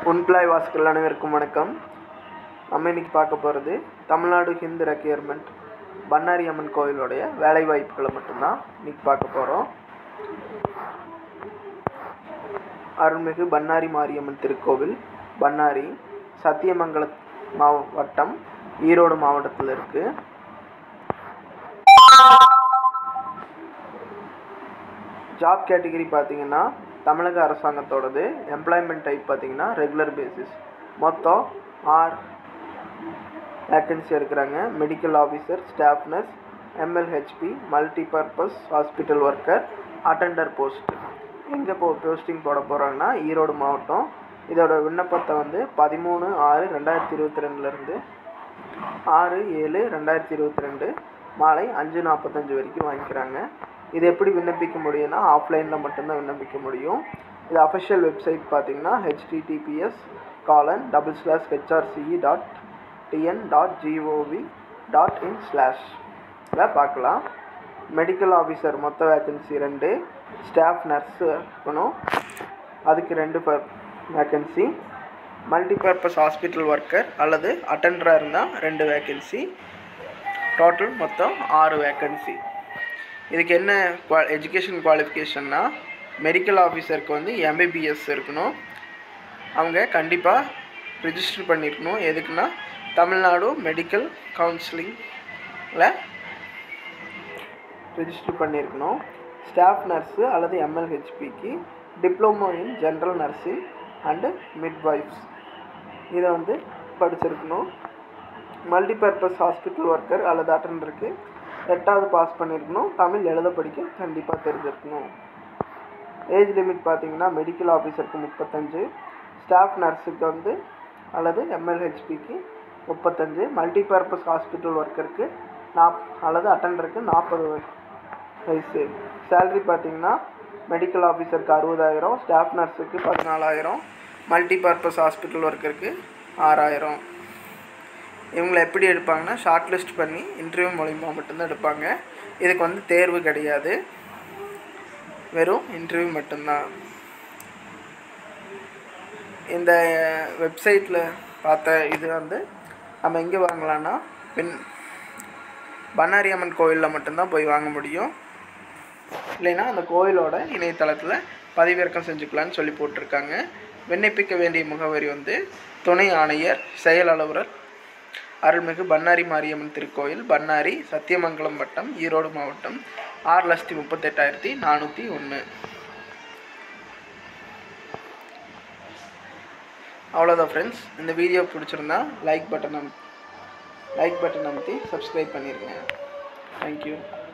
உன்பிளாய் வாசிகள் அனைவருக்கும் வணக்கம் நம்ம இன்னைக்கு பார்க்க போகிறது தமிழ்நாடு ஹிந்து ரெக்யர்மெண்ட் பண்ணாரி அம்மன் கோயிலுடைய வேலை வாய்ப்புகளை மட்டும்தான் இன்னைக்கு பார்க்க போகிறோம் அருள்மிகு பண்ணாரி மாரியம்மன் திருக்கோவில் பண்ணாரி சத்தியமங்கல மாவட்டம் ஈரோடு மாவட்டத்தில் இருக்குது ஜாப் கேட்டகரி பார்த்தீங்கன்னா தமிழக அரசாங்கத்தோடது எம்ப்ளாய்மெண்ட் டைப் பார்த்தீங்கன்னா ரெகுலர் பேசிஸ் மொத்தம் ஆறு வேக்கன்சி எடுக்கிறாங்க medical officer staff nurse MLHP multi purpose hospital worker attender post எங்கே போ போஸ்டிங் போட போகிறாங்கன்னா ஈரோடு மாவட்டம் இதோட விண்ணப்பத்தை வந்து பதிமூணு ஆறு ரெண்டாயிரத்தி இருபத்தி ரெண்டுலேருந்து ஆறு ஏழு ரெண்டாயிரத்தி இருபத்தி ரெண்டு மாலை அஞ்சு நாற்பத்தஞ்சு வரைக்கும் வாங்கிக்கிறாங்க இது எப்படி விண்ணப்பிக்க முடியும்னா ஆஃப்லைனில் மட்டும்தான் விண்ணப்பிக்க முடியும் இது அஃபிஷியல் வெப்சைட் பார்த்தீங்கன்னா HTTPS colon double slash HRCE dot TN dot GOV dot in slash பார்க்கலாம் மெடிக்கல் ஆஃபீஸர் மொத்த வேக்கன்சி ரெண்டு ஸ்டாஃப் நர்ஸு இருக்கணும் அதுக்கு ரெண்டு per vacancy multipurpose hospital worker அல்லது அட்டெண்டராக இருந்தால் ரெண்டு வேக்கன்சி டோட்டல் மொத்தம் ஆறு வேக்கன்சி இதுக்கு என்ன குவா எஜுகேஷன் குவாலிஃபிகேஷன்னா மெடிக்கல் ஆஃபீஸருக்கு வந்து எம்பிபிஎஸ் இருக்கணும் அவங்க கண்டிப்பாக ரிஜிஸ்டர் பண்ணியிருக்கணும் எதுக்குன்னா தமிழ்நாடு மெடிக்கல் கவுன்சிலிங்கில் ரிஜிஸ்டர் பண்ணியிருக்கணும் ஸ்டாஃப் நர்ஸு அல்லது எம்எல்ஹெச்பிக்கு diploma in general nursing and midwives இதை வந்து படிச்சிருக்கணும் மல்டிபர்பஸ் ஹாஸ்பிட்டல் ஒர்க்கர் அல்லது அட்டண்டருக்கு எட்டாவது பாஸ் பண்ணியிருக்கணும் தமிழ் எழுத படிக்க கண்டிப்பாக தெரிஞ்சிருக்கணும் ஏஜ் லிமிட் பார்த்தீங்கன்னா மெடிக்கல் ஆஃபீஸருக்கு முப்பத்தஞ்சு ஸ்டாஃப் நர்ஸுக்கு வந்து அல்லது எம்எல்ஹெச்பிக்கு முப்பத்தஞ்சு மல்டிபர்பஸ் ஹாஸ்பிட்டல் ஒர்க்கருக்கு நாப் அல்லது அட்டண்டருக்கு நாற்பது வயசு சேல்ரி பார்த்தீங்கன்னா மெடிக்கல் ஆஃபீஸருக்கு அறுபதாயிரம் ஸ்டாஃப் நர்ஸுக்கு பதினாலாயிரம் மல்டிபர்பஸ் ஹாஸ்பிட்டல் ஒர்க்கருக்கு ஆறாயிரம் இவங்களை எப்படி எடுப்பாங்கன்னா ஷார்ட் லிஸ்ட் பண்ணி இன்டர்வியூ மூலிமா மட்டும்தான் எடுப்பாங்க இதுக்கு வந்து தேர்வு கிடையாது வெறும் இன்டர்வியூ மட்டும்தான் இந்த வெப்சைட்டில் பார்த்த இது வந்து நம்ம எங்கே வாங்கலான்னா பின் பண்ணாரி அம்மன் கோயிலில் மட்டும்தான் போய் வாங்க முடியும் இல்லைன்னா அந்த கோயிலோட இணையதளத்தில் பதிவிறக்கம் செஞ்சுக்கலான்னு சொல்லி போட்டிருக்காங்க விண்ணப்பிக்க வேண்டிய முகவரி வந்து துணை ஆணையர் செயல் அலுவலர் அருள்மிகு பண்ணாரி மாரியம்மன் திருக்கோயில் பண்ணாரி சத்தியமங்கலம் வட்டம் ஈரோடு மாவட்டம் ஆறு லட்சத்தி முப்பத்தெட்டாயிரத்தி நானூற்றி ஒன்று அவ்வளோதான் ஃப்ரெண்ட்ஸ் இந்த வீடியோ பிடிச்சிருந்தா லைக் பட்டன் அம் லைக் பட்டன் அமுத்தி சப்ஸ்கிரைப் பண்ணிடுங்க தேங்க்யூ